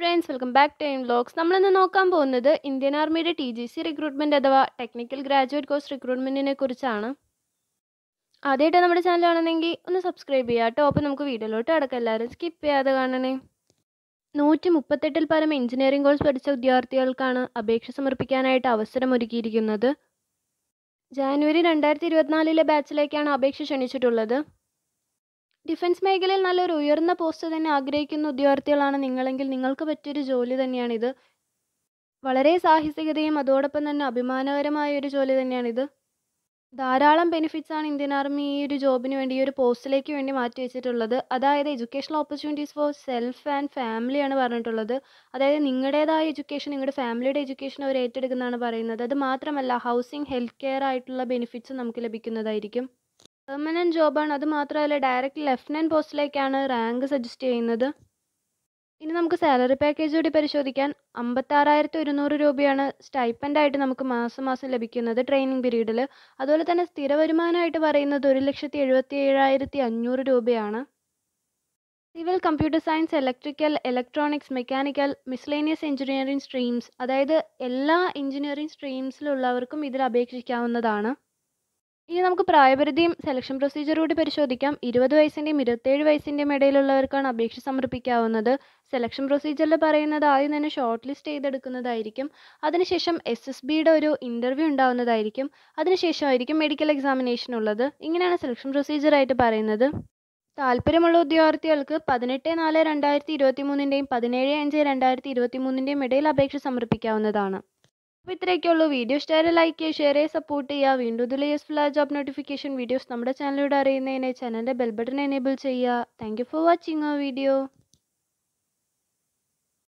friends welcome back to M vlogs നമ്മളിന്ന് നോക്കാൻ പോകുന്നത് ഇന്ത്യൻ ആർമിയുടെ ടി ജി സി റിക്രൂട്ട്മെൻറ്റ് അഥവാ ടെക്നിക്കൽ ഗ്രാജുവേറ്റ് കോഴ്സ് റിക്രൂട്ട്മെൻറ്റിനെ കുറിച്ചാണ് ആദ്യമായിട്ട് നമ്മുടെ ചാനൽ ആണെന്നെങ്കിൽ ഒന്ന് സബ്സ്ക്രൈബ് ചെയ്യുക കേട്ടോ അപ്പോൾ നമുക്ക് വീഡിയോയിലോട്ട് കിടക്കാം എല്ലാവരും സ്കിപ്പ് ചെയ്യാതെ കാണണേ നൂറ്റി മുപ്പത്തെട്ടിൽ പരം എഞ്ചിനീയറിംഗ് കോഴ്സ് പഠിച്ച വിദ്യാർത്ഥികൾക്കാണ് അപേക്ഷ സമർപ്പിക്കാനായിട്ട് അവസരമൊരുക്കിയിരിക്കുന്നത് ജാനുവരി രണ്ടായിരത്തി ഇരുപത്തിനാലിലെ ബാച്ചിലേക്കാണ് അപേക്ഷ ക്ഷണിച്ചിട്ടുള്ളത് ഡിഫൻസ് മേഖലയിൽ നല്ലൊരു ഉയർന്ന പോസ്റ്റ് തന്നെ ആഗ്രഹിക്കുന്ന ഉദ്യോഗാർത്ഥികളാണ് നിങ്ങളെങ്കിൽ നിങ്ങൾക്ക് പറ്റിയൊരു ജോലി തന്നെയാണിത് വളരെ സാഹസികതയും അതോടൊപ്പം തന്നെ അഭിമാനകരമായ ഒരു ജോലി തന്നെയാണിത് ധാരാളം ബെനിഫിറ്റ്സ് ആണ് ഇന്ത്യൻ ആർമി ഈ ഒരു ജോബിന് വേണ്ടി ഈ ഒരു പോസ്റ്റിലേക്ക് വേണ്ടി മാറ്റി വെച്ചിട്ടുള്ളത് അതായത് educational opportunities for self and ഫാമിലിയാണ് പറഞ്ഞിട്ടുള്ളത് അതായത് നിങ്ങളുടേതായ എഡ്യൂക്കേഷൻ നിങ്ങളുടെ ഫാമിലിയുടെ എഡ്യൂക്കേഷൻ അവർ ഏറ്റെടുക്കുന്നതാണ് പറയുന്നത് അത് മാത്രമല്ല ഹൗസിംഗ് ഹെൽത്ത് കെയർ ആയിട്ടുള്ള ബെനിഫിറ്റ്സ് നമുക്ക് ലഭിക്കുന്നതായിരിക്കും പെർമനൻറ്റ് ജോബാണ് അത് മാത്രമല്ല ഡയറക്റ്റ് ലെഫ്റ്റനൻറ്റ് പോസ്റ്റിലേക്കാണ് റാങ്ക് സജസ്റ്റ് ചെയ്യുന്നത് ഇനി നമുക്ക് സാലറി പാക്കേജ് കൂടി പരിശോധിക്കാൻ അമ്പത്താറായിരത്തി ഒരുന്നൂറ് രൂപയാണ് സ്റ്റൈപ്പൻ്റായിട്ട് നമുക്ക് മാസം മാസം ലഭിക്കുന്നത് ട്രെയിനിങ് പീരീഡിൽ അതുപോലെ തന്നെ സ്ഥിര വരുമാനമായിട്ട് പറയുന്നത് ഒരു ലക്ഷത്തി എഴുപത്തി ഏഴായിരത്തി അഞ്ഞൂറ് രൂപയാണ് civil computer science electrical electronics mechanical miscellaneous engineering streams അതായത് എല്ലാ എഞ്ചിനീയറിംഗ് സ്ട്രീംസിലുള്ളവർക്കും ഇതിൽ അപേക്ഷിക്കാവുന്നതാണ് ഇനി നമുക്ക് പ്രായപരിധിയും സെലക്ഷൻ പ്രൊസീജിയർ കൂടി പരിശോധിക്കാം ഇരുപത് വയസ്സിൻ്റെയും ഇരുപത്തേഴ് വയസ്സിൻ്റെയും ഇടയിലുള്ളവർക്കാണ് അപേക്ഷ സമർപ്പിക്കാവുന്നത് സെലക്ഷൻ പ്രൊസീജിയറിൽ പറയുന്നത് ആദ്യം തന്നെ ഷോർട്ട് ലിസ്റ്റ് ചെയ്തെടുക്കുന്നതായിരിക്കും അതിനുശേഷം എസ് എസ് ബിയുടെ ഒരു ഇൻ്റർവ്യൂ ഉണ്ടാവുന്നതായിരിക്കും അതിനുശേഷമായിരിക്കും മെഡിക്കൽ എക്സാമിനേഷൻ ഉള്ളത് ഇങ്ങനെയാണ് സെലക്ഷൻ പ്രൊസീജിയർ ആയിട്ട് പറയുന്നത് താല്പര്യമുള്ള ഉദ്യോഗാർത്ഥികൾക്ക് പതിനെട്ട് നാല് രണ്ടായിരത്തി ഇരുപത്തി മൂന്നിൻ്റെയും പതിനേഴ് അഞ്ച് രണ്ടായിരത്തി ഇരുപത്തി മൂന്നിൻ്റെയും ഇടയിൽ അപേക്ഷ സമർപ്പിക്കാവുന്നതാണ് അപ്പോൾ ഇത്രയൊക്കെയുള്ളൂ വീഡിയോ ഇഷ്ടമായാലും ലൈക്ക് ചെയ്യുക ഷെയർ ചെയ്യുക സപ്പോർട്ട് ചെയ്യുക വീണ്ടും ഇതിൽ യൂസ്ഫുൾ ആയ ജോബ് നോട്ടിഫിക്കേഷൻ വീഡിയോസ് നമ്മുടെ ചാനലിലൂടെ അറിയുന്നതിന് ചാനലിൻ്റെ ബെൽ ബട്ടൺ എനേബിൾ ചെയ്യുക താങ്ക് യു ഫോർ വാച്ചിങ് ആ വീഡിയോ